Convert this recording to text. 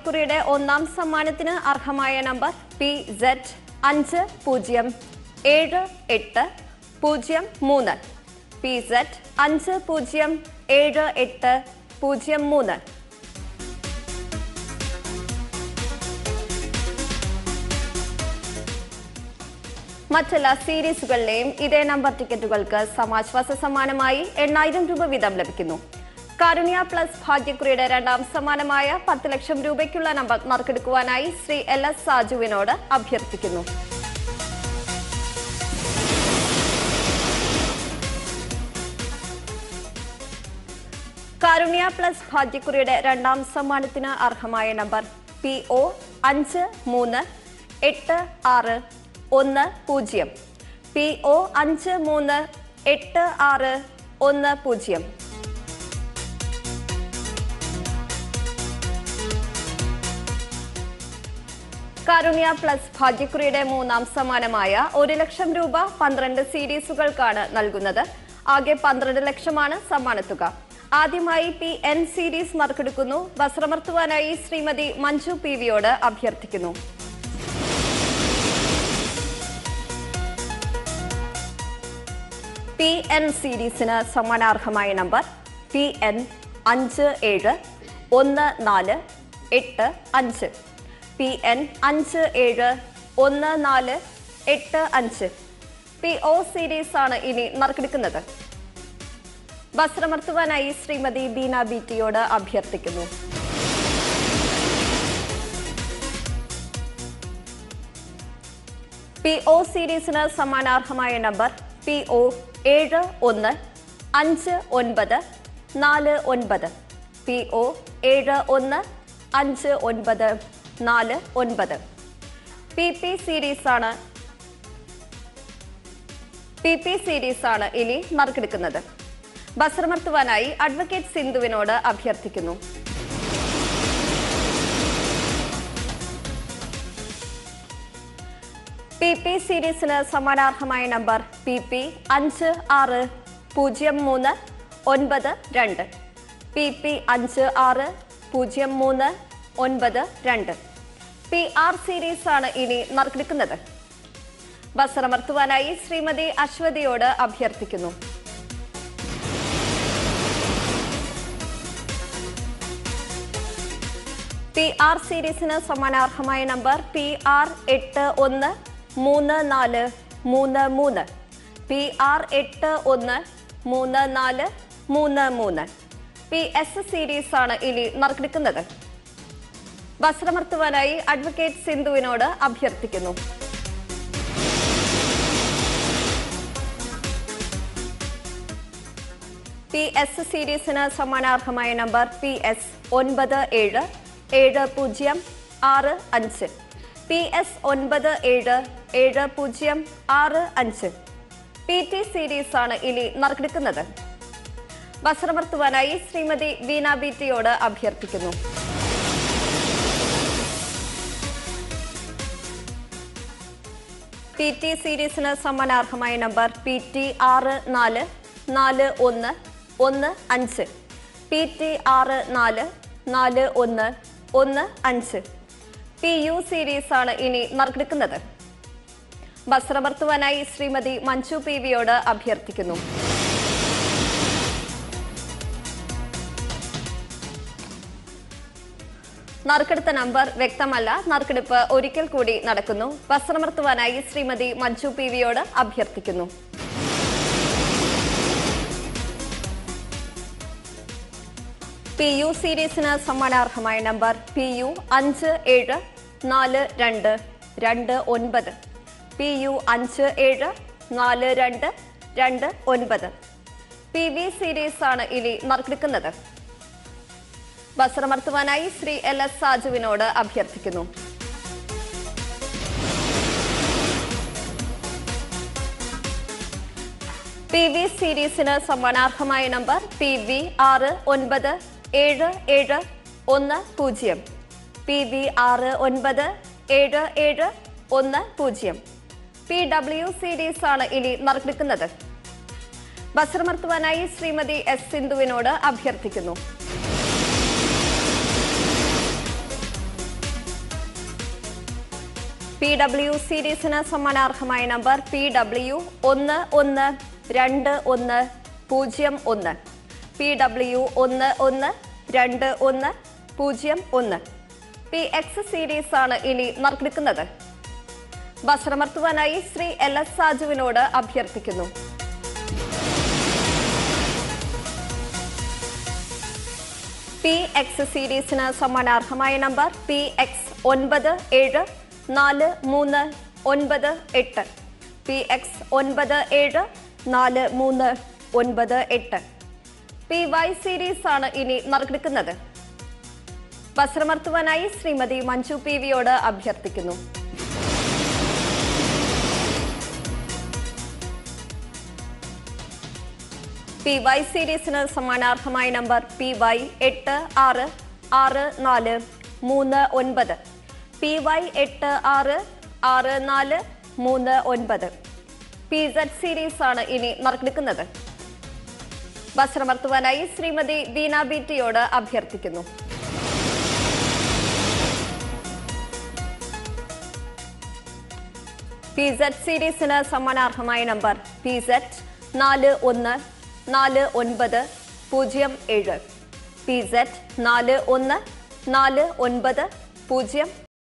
ഭാഗ്യക്കുറിയുടെ ഒന്നാം സമ്മാനത്തിന് അർഹമായ number P Z അഞ്ച് പൂജ്യം ഏഴ് എട്ട് പൂജ്യം മൂന്ന് പി സെഡ് അഞ്ച് പൂജ്യം ഏഴ് എട്ട് പൂജ്യം മൂന്ന് മറ്റെല്ലാ സീരീസുകളിലെയും ഇതേ നമ്പർ ടിക്കറ്റുകൾക്ക് സമാശ്വാസ സമ്മാനമായി എണ്ണായിരം രൂപ വീതം ലഭിക്കുന്നു കാരുണ്യ പ്ലസ് ഭാഗ്യക്കുറിയുടെ രണ്ടാം സമ്മാനമായ പത്ത് ലക്ഷം രൂപയ്ക്കുള്ള നമ്പർ നറുക്കെടുക്കുവാനായി ശ്രീ എൽ എസ് സാജുവിനോട് അഭ്യർത്ഥിക്കുന്നു കാരുണ്യ പ്ലസ് ഭാഗ്യക്കുറിയുടെ രണ്ടാം സമ്മാനത്തിന് അർഹമായ നമ്പർ പി ഒ അഞ്ച് മൂന്ന് എട്ട് ആറ് ഒന്ന് പൂജ്യം പി ഒ അഞ്ച് മൂന്ന് എട്ട് ആറ് ഒന്ന് പൂജ്യം കാരുണ്യ പ്ലസ് ഭാഗ്യക്കുറിയുടെ മൂന്നാം സമ്മാനമായ ഒരു ലക്ഷം രൂപ പന്ത്രണ്ട് സീരീസുകൾക്കാണ് നൽകുന്നത് ആകെ പന്ത്രണ്ട് ലക്ഷമാണ് സമ്മാനത്തുക ആദ്യമായി പി എൻ സീരീസ് നറുക്കെടുക്കുന്നു വസ്ത്രമർത്തുവാനായി ശ്രീമതി മഞ്ജു പി വിയോട് അഭ്യർത്ഥിക്കുന്നു പി എൻ സീരീസിന് സമ്മാനാർഹമായ നമ്പർ പി എൻ അഞ്ച് ഏഴ് ഒന്ന് നാല് എട്ട് അഞ്ച് പി എൻ അഞ്ച് ഏഴ് ഒന്ന് നാല് എട്ട് അഞ്ച് പി ഒ സീരീസ് ആണ് ഇനി നറുക്കെടുക്കുന്നത് വസ്ത്രമർത്തുവാനായി ശ്രീമതി ബീന ബി ടിയോട് അഭ്യർത്ഥിക്കുന്നു പി ഒ സീരീസിന് സമ്മാനാർഹമായ നമ്പർ പി ഒ ഏഴ് ഒന്ന് അഞ്ച് ഒൻപത് നാല് ഒൻപത് പി ഒ ഏഴ് ഒന്ന് അഞ്ച് ഒൻപത് നാല് ഒൻപത് പി പി സീരീസ് ആണ് പി പി സീരീസ് ആണ് ഇനി നറുക്കെടുക്കുന്നത് വസ്ത്രമർത്തുവാനായി അഡ്വക്കേറ്റ് സിന്ധുവിനോട് അഭ്യർത്ഥിക്കുന്നു പി പി സീരീസിന് സമ്മാനാർഹമായ നമ്പർ പി പി അഞ്ച് ആറ് പൂജ്യം മൂന്ന് ഒൻപത് രണ്ട് പി പി അഞ്ച് ആറ് പൂജ്യം മൂന്ന് ഒൻപത് രണ്ട് പി ആർ സീരീസ് ആണ് ഇനി നറുക്കെടുക്കുന്നത് വസ്ത്രമർത്തുവാനായി ശ്രീമതി അശ്വതിയോട് അഭ്യർത്ഥിക്കുന്നു പി ആർ സീരീസിന് സമ്മാനാർഹമായ നമ്പർ പി ആർ എട്ട് ഒന്ന് മൂന്ന് നാല് മൂന്ന് മൂന്ന് പി ആർ എട്ട് ഒന്ന് മൂന്ന് നാല് മൂന്ന് മൂന്ന് പി എസ് സീരീസ് ആണ് ഇനി നറുക്കെടുക്കുന്നത് വസ്ത്രമർത്തുവാനായി അഡ്വക്കേറ്റ് സിന്ധുവിനോട് അഭ്യർത്ഥിക്കുന്നു പി എസ് സീരീസിന് സമ്മാനാർഹമായ നമ്പർ പി എസ് ഒൻപത് ഏഴ് ഏഴ് പൂജ്യം ആറ് അഞ്ച് പി എസ് ഒൻപത് ഏഴ് ഏഴ് പൂജ്യം ആറ് അഞ്ച് പി ടി സീരീസ് ആണ് ഇനി നറുക്കെടുക്കുന്നത് വസ്ത്രമർത്തുവാനായി ശ്രീമതി വീണ ബി ടിയോട് അഭ്യർത്ഥിക്കുന്നു പി ടി സീരീസിന് സമ്മാനാർഹമായ നമ്പർ പി ടി ആറ് നാല് നാല് ഒന്ന് ഒന്ന് അഞ്ച് പി ടി ആറ് നാല് നാല് ഒന്ന് ഒന്ന് അഞ്ച് പി യു സീരീസ് ആണ് ഇനി നറുക്കെടുക്കുന്നത് വസ്ത്രമർത്തുവാനായി ശ്രീമതി മഞ്ജു പി വിയോട് അഭ്യർത്ഥിക്കുന്നു നറുക്കെടുത്ത നമ്പർ വ്യക്തമല്ല നറുക്കെടുപ്പ് ഒരിക്കൽ കൂടി നടക്കുന്നു വസ്ത്രമർത്തുവാനായി ശ്രീമതി മഞ്ജു പി വിയോട് അഭ്യർത്ഥിക്കുന്നു പി യു സീരീസിന് സമ്മാനാർഹമായ നമ്പർ പി യു അഞ്ച് ഏഴ് നാല് രണ്ട് രണ്ട് ഒൻപത് പി യു അഞ്ച് ഏഴ് നാല് രണ്ട് രണ്ട് ഒൻപത് പി വി സീരീസ് ആണ് ഇനി നറുക്കെടുക്കുന്നത് വസ്ത്രമർത്തുവാനായി ശ്രീ എൽ എസ് സാജുവിനോട് അഭ്യർത്ഥിക്കുന്നു പി വി സീരീസിന് സമ്മാനാർഹമായ നമ്പർ പി വി ആറ് ഒൻപത് ഏഴ് ഏഴ് ഒന്ന് പൂജ്യം പി വി ആറ് ഒൻപത് ഏഴ് ഏഴ് ഒന്ന് പൂജ്യം പി ഡബ്ല്യു സീരീസ് ആണ് ഇനി നറുക്കെടുക്കുന്നത് വസ്ത്രമർത്തുവാനായി ശ്രീമതി എസ് സിന്ധുവിനോട് അഭ്യർത്ഥിക്കുന്നു പി ഡബ്ല്യു സീരീസിന് സമ്മാനാർഹമായ നമ്പർ പി ഡബ്ല്യു ഒന്ന് ഒന്ന് രണ്ട് ഒന്ന് പൂജ്യം ഒന്ന് പി ഡബ്ല്യു ഒന്ന് ഒന്ന് രണ്ട് ഒന്ന് പൂജ്യം ഒന്ന് പി എക്സ് സീരീസ് ആണ് ഇനി നറുക്കെടുക്കുന്നത് വസ്ത്രമർത്തുവാനായി ശ്രീ എൽ എസ് സാജുവിനോട് അഭ്യർത്ഥിക്കുന്നു പി എക്സ് സീരീസിന് സമ്മാനാർഹമായ നമ്പർ പി എക്സ് ഒൻപത് ഏഴ് നാല് മൂന്ന് ഒൻപത് എട്ട് പി എക്സ് ഒൻപത് ഏഴ് നാല് മൂന്ന് ഒൻപത് എട്ട് പി വൈ സീരീസ് ആണ് ഇനി നറുക്കെടുക്കുന്നത് വസ്ത്രമർത്തുവാനായി ശ്രീമതി മഞ്ജു പി വിയോട് അഭ്യർത്ഥിക്കുന്നു പി വൈ സീരീസിന് സമ്മാനാർഹമായ നമ്പർ പി വൈ എട്ട് ആറ് ആറ് നാല് മൂന്ന് ഒൻപത് പി വൈ എട്ട് ആറ് ആറ് നാല് മൂന്ന് ഒൻപത് പി സെഡ് സീരീസ് ആണ് ഇനി നറുക്കെടുക്കുന്നത് വസ്ത്രമർത്തുവാനായി ശ്രീമതി ദീന ബീറ്റിയോട് അഭ്യർത്ഥിക്കുന്നു പി സെഡ് സീരീസിന് സമ്മാനാർഹമായ നമ്പർ പി സെഡ് നാല് ഒന്ന് നാല് ഒൻപത് പൂജ്യം ഏഴ് പി സെഡ് നാല് ഒന്ന് നാല് ഒൻപത് പൂജ്യം